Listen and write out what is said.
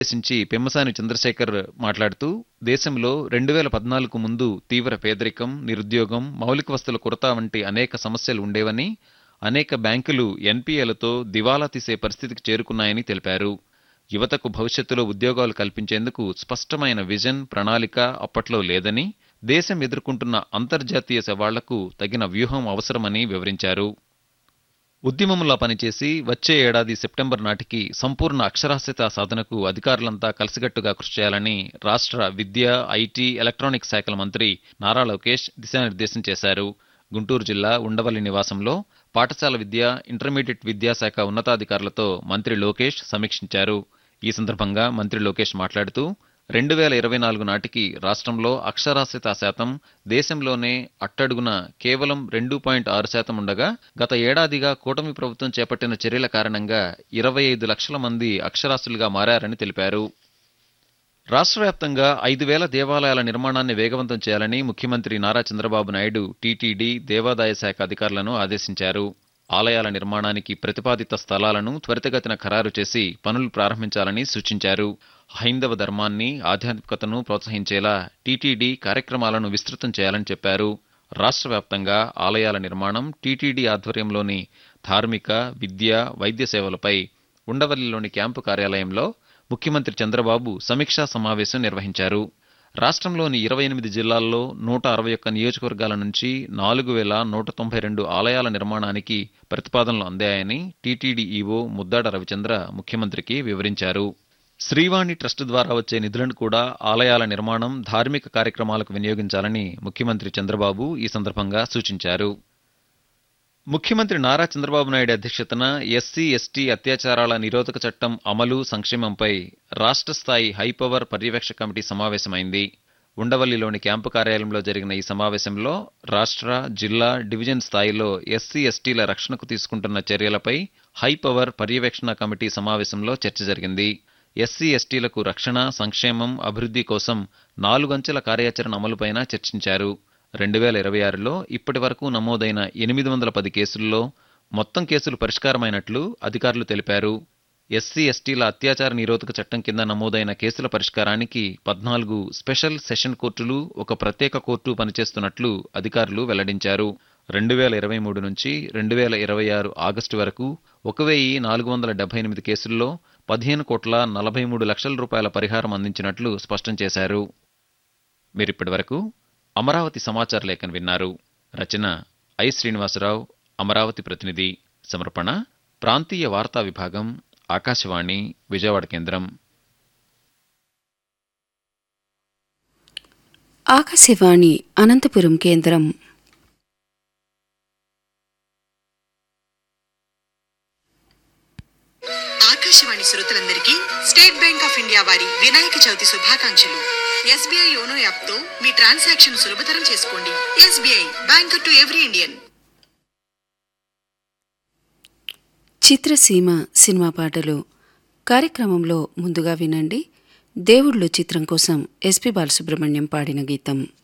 ఉద్దేశించి పెమ్మసాని చంద్రశేఖర్ మాట్లాడుతూ దేశంలో రెండు వేల పద్నాలుగు ముందు తీవ్ర పేదరికం నిరుద్యోగం మౌలిక వస్తువుల కొరత వంటి అనేక సమస్యలు ఉండేవని అనేక బ్యాంకులు ఎన్పీఏలతో దివాలా తీసే పరిస్థితికి చేరుకున్నాయని తెలిపారు యువతకు భవిష్యత్తులో ఉద్యోగాలు కల్పించేందుకు స్పష్టమైన విజన్ ప్రణాళిక అప్పట్లో లేదని దేశం ఎదుర్కొంటున్న అంతర్జాతీయ సవాళ్లకు తగిన వ్యూహం అవసరమని వివరించారు ఉద్యమంలా పనిచేసి వచ్చే ఏడాది సెప్టెంబర్ నాటికి సంపూర్ణ అక్షరాస్యత సాధనకు అధికారులంతా కలిసికట్టుగా కృషి చేయాలని రాష్ట్ర విద్య ఐటీ ఎలక్ట్రానిక్ శాఖల మంత్రి నారా లోకేష్ దిశానిర్దేశం చేశారు గుంటూరు జిల్లా ఉండవల్లి నివాసంలో పాఠశాల విద్య ఇంటర్మీడియట్ విద్యాశాఖ ఉన్నతాధికారులతో మంత్రి లోకేష్ సమీక్షించారు ఈ సందర్భంగా మంత్రి లోకేష్ మాట్లాడుతూ రెండు వేల ఇరవై నాలుగు నాటికి రాష్ట్రంలో అక్షరాస్యత శాతం దేశంలోనే అట్టడుగున కేవలం రెండు పాయింట్ ఆరు శాతం ఉండగా గత ఏడాదిగా కూటమి ప్రభుత్వం చేపట్టిన చర్యల కారణంగా ఇరవై ఐదు లక్షల మంది అక్షరాస్యులుగా మారారని తెలిపారు రాష్ట్ర వ్యాప్తంగా ఐదు వేల దేవాలయాల నిర్మాణాన్ని వేగవంతం చేయాలని ముఖ్యమంత్రి నారా చంద్రబాబు నాయుడు టీటీడీ దేవాదాయ శాఖ అధికారులను ఆదేశించారు ఆలయాల నిర్మాణానికి ప్రతిపాదిత స్థలాలను త్వరితగతిన ఖరారు చేసి పనులు ప్రారంభించాలని సూచించారు హైందవ ధర్మాన్ని ఆధ్యాత్మికతను ప్రోత్సహించేలా టీటీడీ కార్యక్రమాలను విస్తృతం చేయాలని చెప్పారు రాష్ట్ర వ్యాప్తంగా ఆలయాల నిర్మాణం టీటీడీ ఆధ్వర్యంలోని ధార్మిక విద్య వైద్య సేవలపై ఉండవల్లిలోని క్యాంపు కార్యాలయంలో ముఖ్యమంత్రి చంద్రబాబు సమీక్షా సమావేశం నిర్వహించారు రాష్ట్రంలోని ఇరవై ఎనిమిది జిల్లాల్లో నూట అరవై ఒక్క నియోజకవర్గాల నుంచి నాలుగు వేల నూట తొంభై రెండు ఆలయాల నిర్మాణానికి ప్రతిపాదనలు అందాయని టీటీడీ ఈవో ముద్దాడ రవిచంద్ర ముఖ్యమంత్రికి వివరించారు శ్రీవాణి ట్రస్ట్ ద్వారా వచ్చే నిధులను కూడా ఆలయాల నిర్మాణం ధార్మిక కార్యక్రమాలకు వినియోగించాలని ముఖ్యమంత్రి చంద్రబాబు ఈ సందర్భంగా సూచించారు ముఖ్యమంత్రి నారా చంద్రబాబు నాయుడు అధ్యక్షతన ఎస్సీ ఎస్టీ అత్యాచారాల నిరోధక చట్టం అమలు సంక్షేమంపై రాష్ట్ర స్థాయి హైపవర్ పర్యవేక్షక కమిటీ సమావేశమైంది ఉండవల్లిలోని క్యాంపు కార్యాలయంలో జరిగిన ఈ సమావేశంలో రాష్ట్ర జిల్లా డివిజన్ స్థాయిలో ఎస్సీ ఎస్టీల రక్షణకు తీసుకుంటున్న చర్యలపై హైపవర్ పర్యవేక్షణ కమిటీ సమావేశంలో చర్చ జరిగింది ఎస్సీ ఎస్టీలకు రక్షణ సంక్షేమం అభివృద్ధి కోసం నాలుగంచెల కార్యాచరణ అమలుపైన చర్చించారు రెండు వేల ఇరవై ఆరులో ఇప్పటి వరకు నమోదైన ఎనిమిది వందల పది కేసుల్లో మొత్తం కేసులు పరిష్కారమైనట్లు అధికారులు తెలిపారు ఎస్సీ ఎస్టీల అత్యాచార నిరోధక చట్టం కింద నమోదైన కేసుల పరిష్కారానికి పద్నాలుగు స్పెషల్ సెషన్ కోర్టులు ఒక ప్రత్యేక కోర్టు పనిచేస్తున్నట్లు అధికారులు వెల్లడించారు రెండు వేల ఇరవై మూడు నుంచి రెండు వేల ఇరవై ఆరు ఆగస్టు వరకు ఒక వెయ్యి నాలుగు వందల డెబ్బై ఎనిమిది కేసుల్లో పదిహేను కోట్ల నలభై మూడు లక్షల రూపాయల పరిహారం అందించినట్లు స్పష్టం చేశారు మీరిప్పటి వరకు అమరావతి సమాచార లేఖను విన్నారు రచన ఐ శ్రీనివాసరావు అమరావతి ప్రతినిధి సమర్పణ ప్రాంతీయ వార్తా విభాగం ఆకాశవాణి విజయవాడ కేంద్రం ఆకాశవాణి అనంతపురం కేంద్రం ఆకాశవాణి శ్రోతలందరికీ స్టేట్ బ్యాంక్ ఆఫ్ ఇండియా వారి వినాయక చవితి శుభాకాంక్షలు ఎస్బీఐ యోనో యాప్ తో మీ ట్రాన్సాక్షన్ సులభతరం చేసుకోండి SBI banker to every Indian చిత్రసీమ సినిమా పాటలు కార్యక్రమంలో ముందుగా వినండి దేవుళ్ళు చిత్రం కోసం ఎస్పి బాలసుబ్రహ్మణ్యం పాడిన గీతం